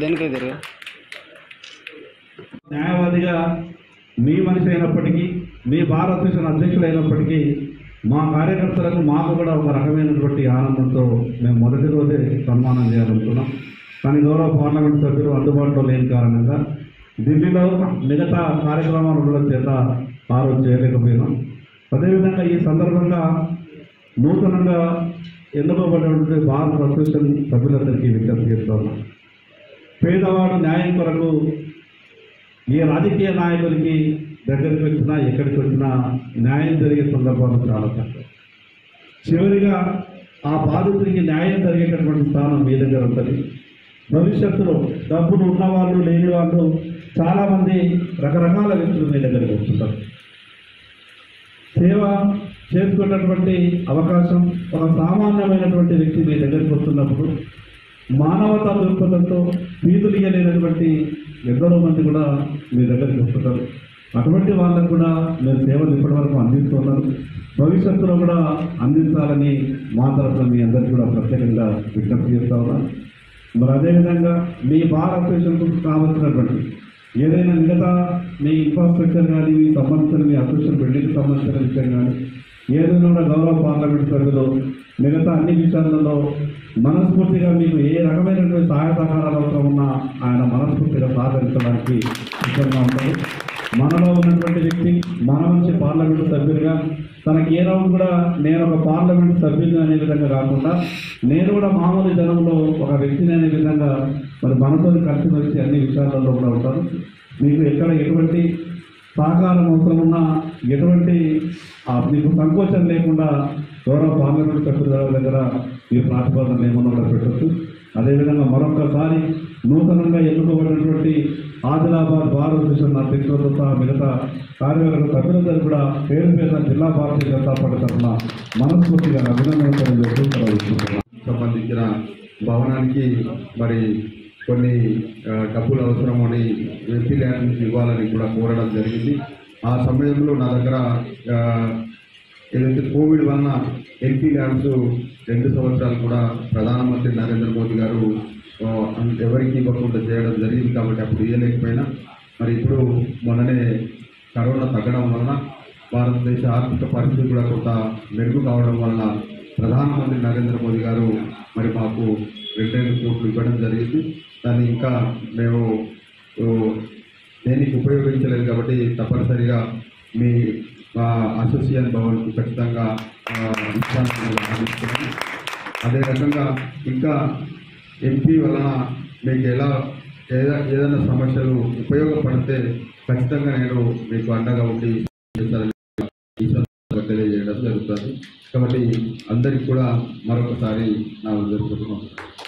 దేనికి తిరుగు న్యాయవాదిగా మీ మనిషి అయినప్పటికీ మీ భారత మిషన్ అధ్యక్షుడు అయినప్పటికీ మా కార్యకర్తలకు మాకు కూడా ఒక రకమైనటువంటి ఆనందంతో మేము మొదటి రోజే సన్మానం చేయాలనుకున్నాం కానీ గౌరవ పార్లమెంట్ సభ్యులు అందుబాటులో లేని కారణంగా ఢిల్లీలో మిగతా కార్యక్రమాలు ఉండడం చేత ఆ రోజు చేయలేకపోయినాం అదేవిధంగా ఈ సందర్భంగా నూతనంగా ఎన్నుకోబడినటువంటి భారత అసోసియేషన్ సభ్యులందరికీ విజ్ఞప్తి చేస్తున్నాం పేదవాడు న్యాయం కొరకు ఏ రాజకీయ నాయకుడికి దగ్గరికి వచ్చినా ఎక్కడికి వచ్చినా న్యాయం జరిగే సందర్భాలు చాలా తక్కువ చివరిగా ఆ బాధితుడికి న్యాయం జరిగేటటువంటి స్థానం మీ దగ్గర ఉంటుంది భవిష్యత్తులో డబ్బులు ఉన్నవాళ్ళు లేని వాళ్ళు చాలామంది రకరకాల వ్యక్తులు మీ దగ్గరికి వస్తుంటారు సేవ చేసుకున్నటువంటి అవకాశం ఒక సామాన్యమైనటువంటి వ్యక్తి మీ దగ్గరికి వస్తున్నప్పుడు మానవతా దృక్పథంతో ఫీజులు ఇయ్యలేనటువంటి ఎందరో మంది కూడా మీ దగ్గరికి వస్తుంటారు అటువంటి వాళ్ళకు కూడా మీరు సేవలు ఇప్పటివరకు అందిస్తున్నారు భవిష్యత్తులో కూడా అందించాలని మా తరఫున మీ అందరికీ కూడా ప్రత్యేకంగా విజ్ఞప్తి చేస్తా ఉన్నాను మరి అదేవిధంగా మీ బార్ అసోసియేషన్కు కావాల్సినటువంటి ఏదైనా మిగతా మీ ఇన్ఫ్రాస్ట్రక్చర్ కానీ మీ సంబంధించిన మీ అసోసియేషన్ బిల్డింగ్కి సంబంధించిన విషయం కానీ ఏదైనా కూడా గౌరవ పార్లమెంట్ సభ్యులు మిగతా అన్ని విషయాలలో మనస్ఫూర్తిగా మీకు ఏ రకమైనటువంటి సహాయ సహకారాలు అవసరం ఉన్నా ఆయన మనస్ఫూర్తిగా సహకరించడానికి సిద్ధంగా ఉంటారు మనలో ఉన్నటువంటి వ్యక్తి మన నుంచి పార్లమెంటు సభ్యులుగా తనకి ఏ రోజు కూడా నేను ఒక పార్లమెంట్ సభ్యుని అనే విధంగా కాకుండా నేను కూడా మామూలు జనంలో ఒక వ్యక్తిని అనే విధంగా మరి మనతో కలిసి వచ్చి అన్ని విషయాలలో కూడా ఉంటారు మీకు ఎక్కడ ఎటువంటి సహకారం అవసరం ఉన్నా ఎటువంటి ఆ, మీకు సంకోచం లేకుండా గౌరవ పార్లమెంట్ సభ్యుల దగ్గర ఈ ప్రాతిపదన ఏమన్నా కూడా పెట్టచ్చు అదేవిధంగా మరొకసారి నూతనంగా ఎన్నుకోబడినటువంటి ఆదిలాబాద్ బార్ అసోసియేషన్ అధ్యక్షులతో సహా మిగతా కార్యవర్గ సభ్యులందరూ కూడా పేరు పేరున జిల్లా భారతీయ జనతా పార్టీ తరఫున మనస్ఫూర్తిగా అభినందనలు తెలియజేస్తూ సెలవు తీసుకుంటున్నాను. సంబంధించిన భవనానికి మరి కొన్ని ఆ, డబ్బులు అవసరమని ఎంపీ ల్యాండ్ నుంచి ఇవ్వాలని కూడా కోరడం జరిగింది ఆ సమయంలో నా దగ్గర ఆ, ఏదైతే కోవిడ్ వలన ఎంపీ ల్యాండ్స్ రెండు సంవత్సరాలు కూడా ప్రధానమంత్రి నరేంద్ర మోదీ గారు ఆ, అన్- ఎవరికి ఇవ్వకుండా చేయడం జరిగింది కాబట్టి అప్పుడు ఇవ్వలేకపోయినా మరి ఇప్పుడు మొన్ననే కరోనా తగ్గడం వలన భారతదేశ ఆర్థిక పరిస్థితి కూడా కొంత మెరుగు కావడం వలన ప్రధానమంత్రి నరేంద్ర మోదీ గారు మరి మాకు రెండు కోట్లు ఇవ్వడం జరిగింది దాన్ని ఇంకా మేము ఓ, దేనికి ఉపయోగించలేదు కాబట్టి తప్పనిసరిగా మీ మా అసోసియేషన్ భవన్కు ఖచ్చితంగా ఆ, ఇస్తానని నేను భావిస్తున్నాను. అదే రకంగా ఇంకా ఎంపీ వలన మీకు ఎలా ఏదా ఏదైనా సమస్యలు ఉపయోగపడితే ఖచ్చితంగా నేను మీకు అండగా ఉండి చేస్తానని ఈ సందర్భంగా తెలియజేయడం జరుగుతుంది కాబట్టి అందరికీ కూడా మరొకసారి నా ఉదయం